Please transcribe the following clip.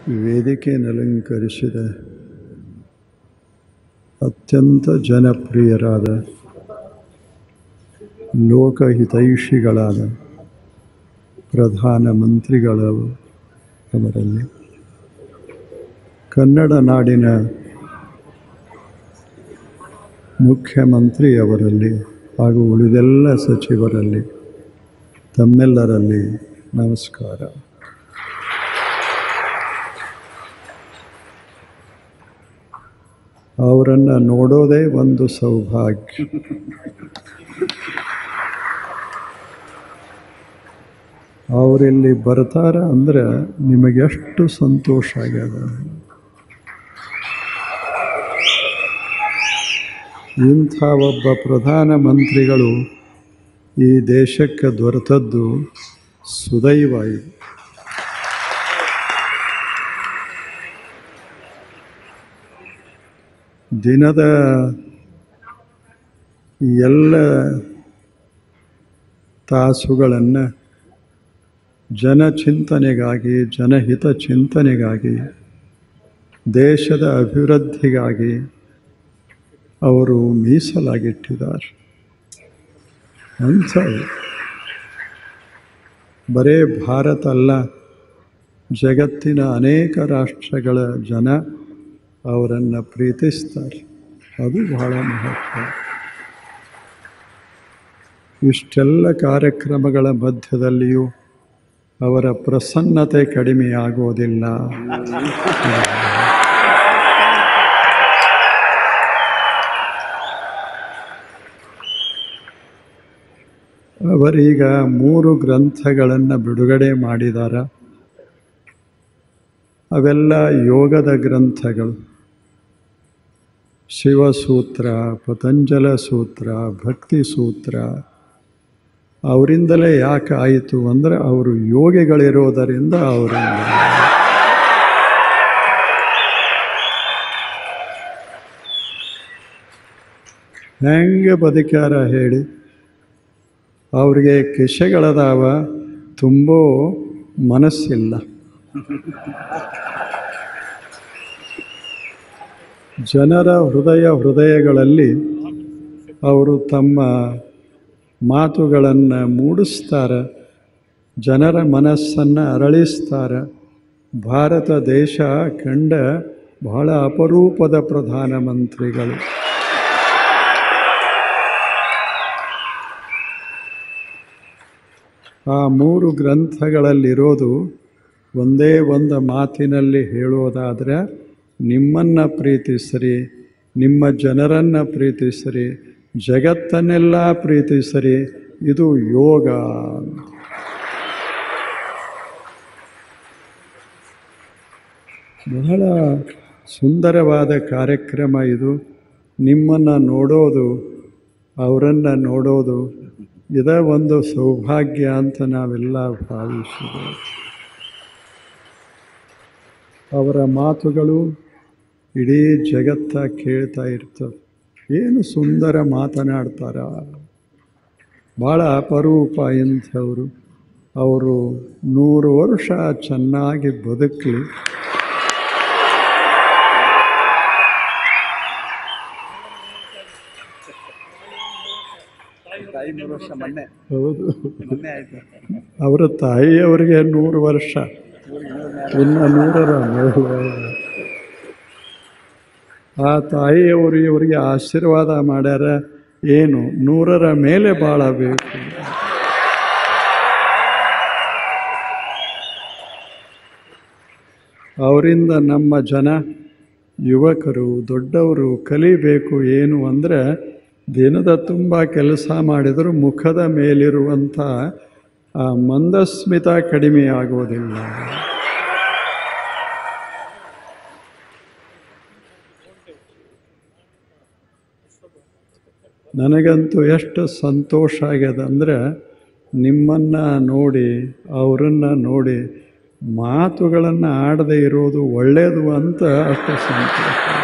ವೇದಿಕೆಯನ್ನಲಂಕರಿಸಿದ ಅತ್ಯಂತ ಜನಪ್ರಿಯರಾದ ಲೋಕಹಿತೈಷಿಗಳಾದ ಪ್ರಧಾನಮಂತ್ರಿಗಳ ಅವರಲ್ಲಿ ಕನ್ನಡ ನಾಡಿನ ಮುಖ್ಯಮಂತ್ರಿಯವರಲ್ಲಿ ಹಾಗೂ ಉಳಿದೆಲ್ಲ ಸಚಿವರಲ್ಲಿ ತಮ್ಮೆಲ್ಲರಲ್ಲಿ ನಮಸ್ಕಾರ ಅವರನ್ನು ನೋಡೋದೇ ಒಂದು ಸೌಭಾಗ್ಯ ಅವರಿಲ್ಲಿ ಬರ್ತಾರ ಅಂದ್ರೆ ನಿಮಗೆಷ್ಟು ಸಂತೋಷ ಆಗ್ಯದ ಇಂಥ ಒಬ್ಬ ಪ್ರಧಾನಮಂತ್ರಿಗಳು ಈ ದೇಶಕ್ಕೆ ದೊರೆತದ್ದು ಸುದೈವ ಇದು ದಿನದ ಎಲ್ಲ ತಾಸುಗಳನ್ನು ಜನಚಿಂತನೆಗಾಗಿ ಜನಹಿತ ಚಿಂತನೆಗಾಗಿ ದೇಶದ ಅಭಿವೃದ್ಧಿಗಾಗಿ ಅವರು ಮೀಸಲಾಗಿಟ್ಟಿದ್ದಾರೆ ಅಂಥ ಬರೇ ಭಾರತ ಅಲ್ಲ ಜಗತ್ತಿನ ಅನೇಕ ರಾಷ್ಟ್ರಗಳ ಜನ ಅವರನ್ನು ಪ್ರೀತಿಸ್ತಾರೆ ಅದು ಬಹಳ ಮಹತ್ವ ಇಷ್ಟೆಲ್ಲ ಕಾರ್ಯಕ್ರಮಗಳ ಮಧ್ಯದಲ್ಲಿಯೂ ಅವರ ಪ್ರಸನ್ನತೆ ಕಡಿಮೆಯಾಗುವುದಿಲ್ಲ ಅವರೀಗ ಮೂರು ಗ್ರಂಥಗಳನ್ನು ಬಿಡುಗಡೆ ಮಾಡಿದ್ದಾರೆ ಅವೆಲ್ಲ ಯೋಗದ ಗ್ರಂಥಗಳು ಶಿವಸೂತ್ರ ಪತಂಜಲ ಸೂತ್ರ ಭಕ್ತಿ ಸೂತ್ರ ಅವರಿಂದಲೇ ಯಾಕೆ ಆಯಿತು ಅಂದರೆ ಅವರು ಯೋಗಿಗಳಿರೋದರಿಂದ ಅವರಿಂದ ಹೆಂಗೆ ಬದುಕ್ಯಾರ ಹೇಳಿ ಅವ್ರಿಗೆ ಕಿಶೆಗಳದಾವ ತುಂಬೋ ಮನಸ್ಸಿಲ್ಲ ಜನರ ಹೃದಯ ಹೃದಯಗಳಲ್ಲಿ ಅವರು ತಮ್ಮ ಮಾತುಗಳನ್ನು ಮೂಡಿಸ್ತಾರೆ ಜನರ ಮನಸ್ಸನ್ನು ಅರಳಿಸ್ತಾರೆ ಭಾರತ ದೇಶ ಕಂಡ ಬಹಳ ಅಪರೂಪದ ಪ್ರಧಾನಮಂತ್ರಿಗಳು ಆ ಮೂರು ಗ್ರಂಥಗಳಲ್ಲಿರೋದು ಒಂದೇ ಒಂದು ಮಾತಿನಲ್ಲಿ ಹೇಳೋದಾದರೆ ನಿಮ್ಮನ್ನು ಪ್ರೀತಿಸ್ರಿ ನಿಮ್ಮ ಜನರನ್ನು ಪ್ರೀತಿಸ್ರಿ ಜಗತ್ತನ್ನೆಲ್ಲ ಪ್ರೀತಿಸ್ರಿ ಇದು ಯೋಗ ಬಹಳ ಸುಂದರವಾದ ಕಾರ್ಯಕ್ರಮ ಇದು ನಿಮ್ಮನ್ನು ನೋಡೋದು ಅವರನ್ನು ನೋಡೋದು ಇದೇ ಒಂದು ಸೌಭಾಗ್ಯ ಅಂತ ನಾವೆಲ್ಲ ಭಾವಿಸಿದ್ದೇವೆ ಅವರ ಮಾತುಗಳು ಇಡೀ ಜಗತ್ತ ಕೇಳ್ತಾ ಇರ್ತವೆ ಏನು ಸುಂದರ ಮಾತನಾಡ್ತಾರ ಭಾಳ ಅಪರೂಪ ಇಂಥವರು ಅವರು ನೂರು ವರ್ಷ ಚೆನ್ನಾಗಿ ಬದುಕಲಿ ತಾಯಿ ಮೂರು ವರ್ಷ ಮೊನ್ನೆ ಹೌದು ಮೊನ್ನೆ ಆಯ್ತು ಅವರ ತಾಯಿಯವರಿಗೆ ನೂರು ವರ್ಷ ಇನ್ನು ನೂರರ ಮೇಲೆ ಆ ತಾಯಿಯವರು ಇವರಿಗೆ ಆಶೀರ್ವಾದ ಮಾಡ್ಯಾರ ಏನು ನೂರರ ಮೇಲೆ ಬಾಳಬೇಕು ಅವರಿಂದ ನಮ್ಮ ಜನ ಯುವಕರು ದೊಡ್ಡವರು ಕಲಿಬೇಕು ಏನು ಅಂದರೆ ದಿನದ ತುಂಬ ಕೆಲಸ ಮಾಡಿದರೂ ಮುಖದ ಮೇಲಿರುವಂಥ ಆ ಮಂದಸ್ಮಿತ ಕಡಿಮೆ ಆಗೋದಿಲ್ಲ ನನಗಂತೂ ಎಷ್ಟು ಸಂತೋಷ ಆಗ್ಯದ ಅಂದರೆ ನಿಮ್ಮನ್ನು ನೋಡಿ ಅವರನ್ನು ನೋಡಿ ಮಾತುಗಳನ್ನು ಆಡದೇ ಇರೋದು ಒಳ್ಳೆಯದು ಅಂತ ಅಷ್ಟು ಸಂತೋಷ